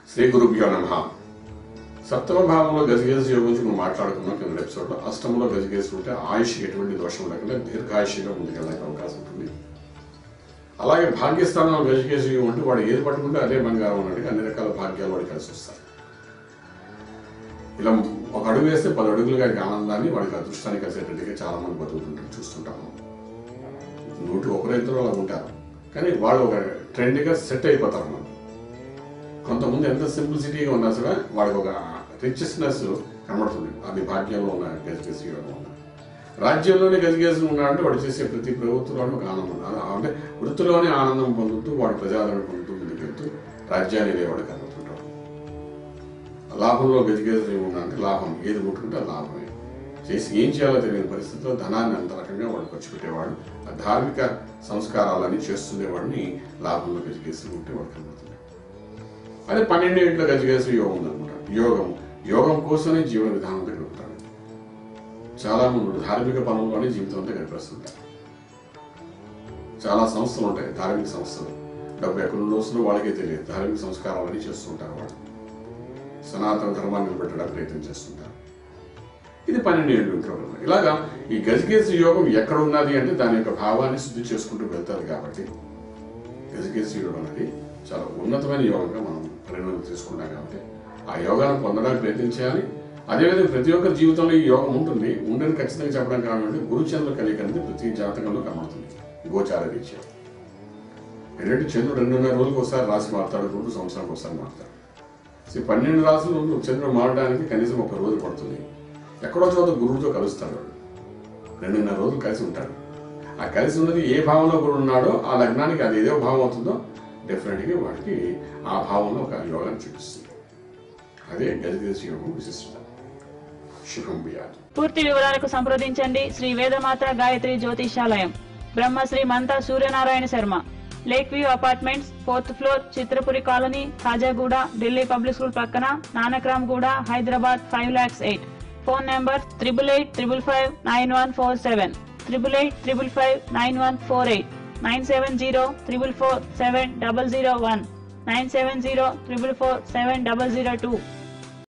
శ్రీ గురుభ్యో నమ సప్తమ భావంలో గజగేజ యోగం గురించి మనం మాట్లాడుకున్నాం కింద ఎపిసోడ్ లో అష్టమంలో గజగేసి ఉంటే ఆయుష్కి ఎటువంటి దోషం లేకుండా దీర్ఘాయుష్గా ముందుకెళ్ళడానికి అవకాశం ఉంటుంది అలాగే భాగ్యస్థానంలో గజగేసి యోగం ఉంటే వాడు ఏది పట్టుకుంటే అదే బంగారం అన్నట్టుగా అన్ని రకాల భాగ్యాలు వాడికి కలిసి వస్తాయి ఇలా ఒక అడుగు వేస్తే పది అడుగులుగా ఆనందాన్ని వాడికి అదృష్టాన్ని కలిసేటట్టుగా చాలా మంది బతుకుతుంటారు చూస్తుంటాము నూటి ఒకరు ఇద్దరు అలా ఉంటారు కానీ వాళ్ళు ఒక ట్రెండ్గా సెట్ అయిపోతారు మనం కొంతమంది ఎంత సింప్లిసిటీగా ఉన్నా సరే వాడికి ఒక రిచెస్నెస్ కనబడుతుంది అది భాగ్యంలో ఉన్న గజగేసి యోగం ఉన్న రాజ్యంలోనే గజగేసి ఉన్నాడంటే వాడు చేసే ప్రతి ప్రభుత్వంలోనూ ఒక ఆనందం ఆ- అంటే వృత్తిలోనే ఆనందం పొందుతూ వాడు ప్రజాదరణ పొందుతూ ముందుకెళ్తూ రాజ్యాన్ని అనేవాడు కనబడుతుంటాడు లాభంలో గజగేసి ఉన్నాడంటే లాభం ఏది ముట్టుకుంటే అది లాభమే చేసి ఏం చేయాలో తెలియని పరిస్థితిలో ధనాన్ని అంత రకంగా వాడు ఖర్చు పెట్టేవాడు ఆ ధార్మిక సంస్కారాలన్నీ చేస్తుండేవాడిని లాభంలో గజగేసి ఉంటే వాడు కనబడుతుంది అదే పన్నెండు ఇంట్లో గజగేసి యోగం ఉందన్నమాట యోగం యోగం కోసమే జీవన విధానంతో గడుపుతాడు చాలా మంది ధార్మిక పనుల్లోనే జీవితం అంతా గడిపేస్తుంటారు చాలా సంస్థలు ఉంటాయి ధార్మిక సంస్థలు డబ్బు ఎక్కడ నుండి వస్తుందో వాళ్ళకే తెలియదు ధార్మిక సంస్కారాలన్నీ చేస్తుంటారు వాళ్ళు సనాతన ధర్మాన్ని నిలబెట్టడానికి ప్రయత్నం చేస్తుంటారు ఇది పన్నెండు ఏళ్ళు ఉంటారు ఇలాగా ఈ గజగేసి యోగం ఎక్కడ ఉన్నది అంటే దాని యొక్క భావాన్ని శుద్ధి చేసుకుంటూ వెళ్తారు కాబట్టి గజగేసి యోగం అనేది చాలా ఉన్నతమైన యోగంగా మనం పరిణామం తీసుకున్నాం కాబట్టి ఆ యోగాన్ని పొందడానికి ప్రయత్నం చేయాలి అదేవిధంగా ప్రతి ఒక్కరి జీవితంలో ఈ యోగం ఉంటుంది ఉండని ఖచ్చితంగా చెప్పడం కావాలంటే గురుచంద్రుల కలిగి అనేది ప్రతి జాతకంలో కనబడుతుంది గోచార రీత్యా ఏంటంటే చంద్రుడు రెండున్నర రోజులకు ఒకసారి రాశి మారుతాడు రెండు సంవత్సరానికి ఒకసారి మారుతాడు సో ఈ పన్నెండు రాసులు చంద్రుడు మారడానికి కనీసం ఒక రోజు పడుతుంది ఎక్కడో చోట గురువుతో కలుస్తాడు వాడు రెండున్నర రోజులు కలిసి ఉంటాడు ఆ కలిసి ఉన్నది ఏ భావంలో గురువు ఉన్నాడో ఆ లగ్నానికి అది ఏదో భావం అవుతుందో డెఫినెట్గా వాడికి ఆ భావంలో ఒక యోగాన్ని చూపిస్తుంది అదే గజగజ యోగం విశిష్టత శుభం బియాదు పూర్తి వివరాలకు సంప్రదించండి Shri Vedamata Gayatri Jyothishalayam Brahmashri Mantha Suryanarayana Sharma lake view apartments fourth floor Chitrapuri colony Khajaguda Delhi public school పక్కన Nanakramguda Hyderabad five lakhs eight phone number triple eight triple five nine one four seven triple eight triple five nine one four eight nine seven zero triple four seven double zero one nine seven zero triple four seven double zero two